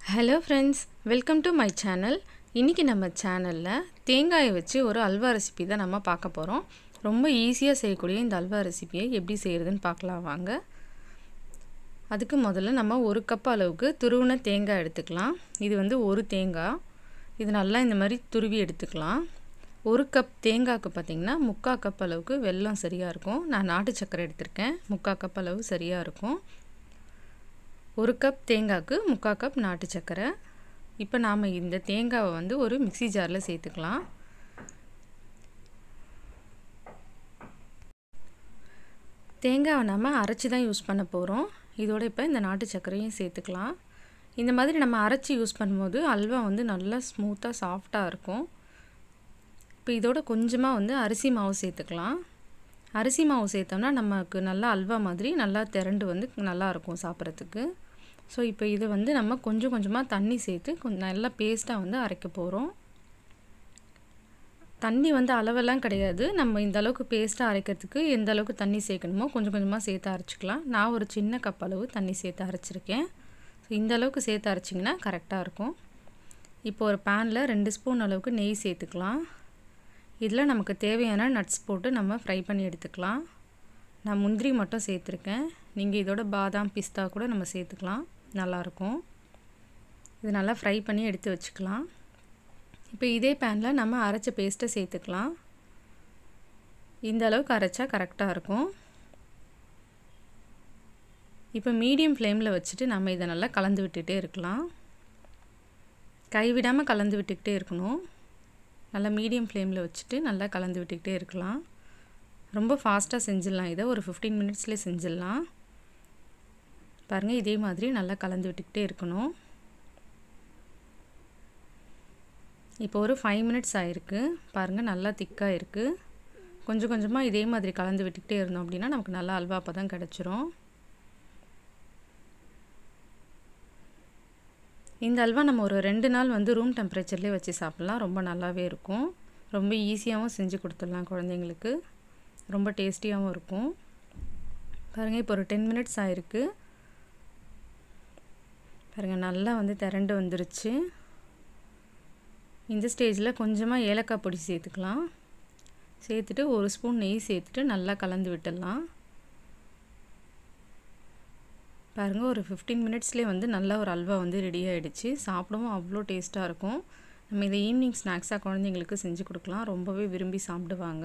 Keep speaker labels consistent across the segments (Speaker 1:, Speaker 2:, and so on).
Speaker 1: hello friends welcome to my channel இன்றைக்கி நம்ம சேனலில் தேங்காயை வச்சு ஒரு அல்வா ரெசிபி தான் நம்ம பார்க்க போகிறோம் ரொம்ப ஈஸியாக செய்யக்கூடிய இந்த அல்வா ரெசிபியை எப்படி செய்கிறதுன்னு பார்க்கலாம் வாங்க அதுக்கு முதல்ல நம்ம ஒரு கப் அளவுக்கு துருவின தேங்காய் எடுத்துக்கலாம் இது வந்து ஒரு தேங்காய் இது நல்லா இந்த மாதிரி துருவி எடுத்துக்கலாம் ஒரு கப் தேங்காய்க்கு பார்த்திங்கன்னா முக்கால் கப் அளவுக்கு வெல்லம் சரியாக இருக்கும் நான் நாட்டு சக்கரை எடுத்திருக்கேன் முக்கால் கப் அளவு சரியாக இருக்கும் ஒரு கப் தேங்காய்க்கு முக்கால் கப் நாட்டு சக்கரை இப்போ நாம் இந்த தேங்காவை வந்து ஒரு மிக்சி ஜாரில் சேர்த்துக்கலாம் தேங்காவை நம்ம அரைச்சி தான் யூஸ் பண்ண போகிறோம் இதோட இப்போ இந்த நாட்டு சர்க்கரையும் சேர்த்துக்கலாம் இந்த மாதிரி நம்ம அரைச்சி யூஸ் பண்ணும்போது அல்வா வந்து நல்லா ஸ்மூத்தாக சாஃப்டாக இருக்கும் இப்போ இதோட கொஞ்சமாக வந்து அரிசி மாவு சேர்த்துக்கலாம் அரிசி மாவு சேர்த்தோம்னா நமக்கு நல்லா அல்வா மாதிரி நல்லா திரண்டு வந்து நல்லாயிருக்கும் சாப்பிட்றதுக்கு ஸோ இப்போ இதை வந்து நம்ம கொஞ்சம் கொஞ்சமாக தண்ணி சேர்த்து கொஞ்சம் நல்லா பேஸ்ட்டாக வந்து அரைக்க போகிறோம் தண்ணி வந்து அளவெல்லாம் கிடையாது நம்ம இந்த அளவுக்கு பேஸ்ட்டாக அரைக்கிறதுக்கு எந்த அளவுக்கு தண்ணி சேர்க்கணுமோ கொஞ்சம் கொஞ்சமாக சேர்த்து அரைச்சிக்கலாம் நான் ஒரு சின்ன கப் அளவு தண்ணி சேர்த்து அரைச்சிருக்கேன் ஸோ இந்த அளவுக்கு சேர்த்து அரைச்சிங்கன்னா கரெக்டாக இருக்கும் இப்போ ஒரு பேனில் ரெண்டு ஸ்பூன் அளவுக்கு நெய் சேர்த்துக்கலாம் இதில் நமக்கு தேவையான நட்ஸ் போட்டு நம்ம ஃப்ரை பண்ணி எடுத்துக்கலாம் நான் முந்திரி மட்டும் சேர்த்துருக்கேன் நீங்கள் இதோட பாதாம் பிஸ்தா கூட நம்ம சேர்த்துக்கலாம் நல்லாயிருக்கும் இது நல்லா ஃப்ரை பண்ணி எடுத்து வச்சுக்கலாம் இப்போ இதே பேனில் நம்ம அரைச்ச பேஸ்ட்டை சேர்த்துக்கலாம் இந்த அளவுக்கு அரைச்சா கரெக்டாக இருக்கும் இப்போ மீடியம் ஃப்ளேமில் வச்சுட்டு நம்ம இதை நல்லா கலந்து விட்டுகிட்டே இருக்கலாம் கைவிடாமல் கலந்து விட்டுக்கிட்டே இருக்கணும் நல்லா மீடியம் ஃப்ளேமில் வச்சுட்டு நல்லா கலந்து விட்டுக்கிட்டே இருக்கலாம் ரொம்ப ஃபாஸ்ட்டாக செஞ்சிடலாம் இதை ஒரு ஃபிஃப்டீன் மினிட்ஸ்லேயே செஞ்சிடலாம் பாருங்கள் இதே மாதிரி நல்லா கலந்து விட்டுக்கிட்டே இருக்கணும் இப்போ ஒரு ஃபைவ் மினிட்ஸ் ஆகிருக்கு பாருங்கள் நல்லா திக்காக இருக்குது கொஞ்சம் கொஞ்சமாக இதே மாதிரி கலந்து விட்டுக்கிட்டே இருந்தோம் அப்படின்னா நமக்கு நல்லா அல்வா அப்போ தான் கிடச்சிரும் இந்த அல்வா நம்ம ஒரு ரெண்டு நாள் வந்து ரூம் டெம்பரேச்சர்லேயே வச்சு சாப்பிட்லாம் ரொம்ப நல்லாவே இருக்கும் ரொம்ப ஈஸியாகவும் செஞ்சு கொடுத்துடலாம் குழந்தைங்களுக்கு ரொம்ப டேஸ்டியாகவும் இருக்கும் பாருங்கள் இப்போ ஒரு டென் மினிட்ஸ் ஆகிருக்கு பாருங்கள் நல்லா வந்து திரண்டு வந்துருச்சு இந்த ஸ்டேஜில் கொஞ்சமாக ஏலக்காய் பொடி சேர்த்துக்கலாம் சேர்த்துட்டு ஒரு ஸ்பூன் நெய் சேர்த்துட்டு நல்லா கலந்து விட்டுடலாம் பாருங்கள் ஒரு ஃபிஃப்டீன் மினிட்ஸ்லேயே வந்து நல்லா ஒரு அல்வா வந்து ரெடி ஆகிடுச்சு சாப்பிடவும் அவ்வளோ டேஸ்ட்டாக இருக்கும் நம்ம இதை ஈவினிங் ஸ்நாக்ஸாக குழந்தைங்களுக்கு செஞ்சு கொடுக்கலாம் ரொம்பவே விரும்பி சாப்பிடுவாங்க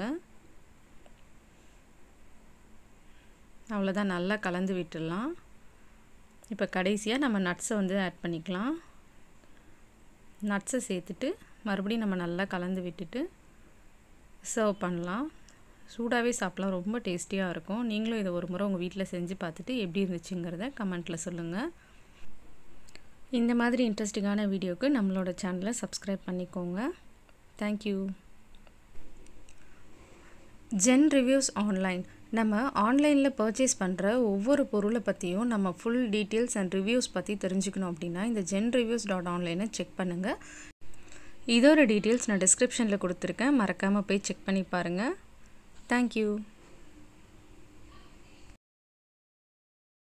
Speaker 1: அவ்வளோதான் நல்லா கலந்து விட்டுடலாம் இப்போ கடைசியாக நம்ம நட்ஸை வந்து ஆட் பண்ணிக்கலாம் நட்ஸை சேர்த்துட்டு மறுபடியும் நம்ம நல்லா கலந்து விட்டுட்டு சர்வ் பண்ணலாம் சூடாகவே சாப்பிட்லாம் ரொம்ப டேஸ்டியாக இருக்கும் நீங்களும் இதை ஒரு முறை உங்கள் வீட்டில் செஞ்சு பார்த்துட்டு எப்படி இருந்துச்சுங்கிறத கமெண்ட்டில் சொல்லுங்கள் இந்த மாதிரி இன்ட்ரெஸ்டிங்கான வீடியோக்கு நம்மளோட சேனலை சப்ஸ்கிரைப் பண்ணிக்கோங்க தேங்க்யூ ஜென் ரிவ்யூஸ் ஆன்லைன் நம்ம ஆன்லைனில் பர்ச்சேஸ் பண்ணுற ஒவ்வொரு பொருளை பற்றியும் நம்ம ஃபுல் டீட்டெயில்ஸ் அண்ட் ரிவ்யூஸ் பற்றி தெரிஞ்சுக்கணும் அப்படின்னா இந்த ஜென் ரிவ்யூஸ் டாட் ஆன்லைனை செக் பண்ணுங்கள் இதோட டீட்டெயில்ஸ் நான் டிஸ்கிரிப்ஷனில் கொடுத்துருக்கேன் மறக்காமல் போய் செக் பண்ணி பாருங்கள் தேங்க்யூ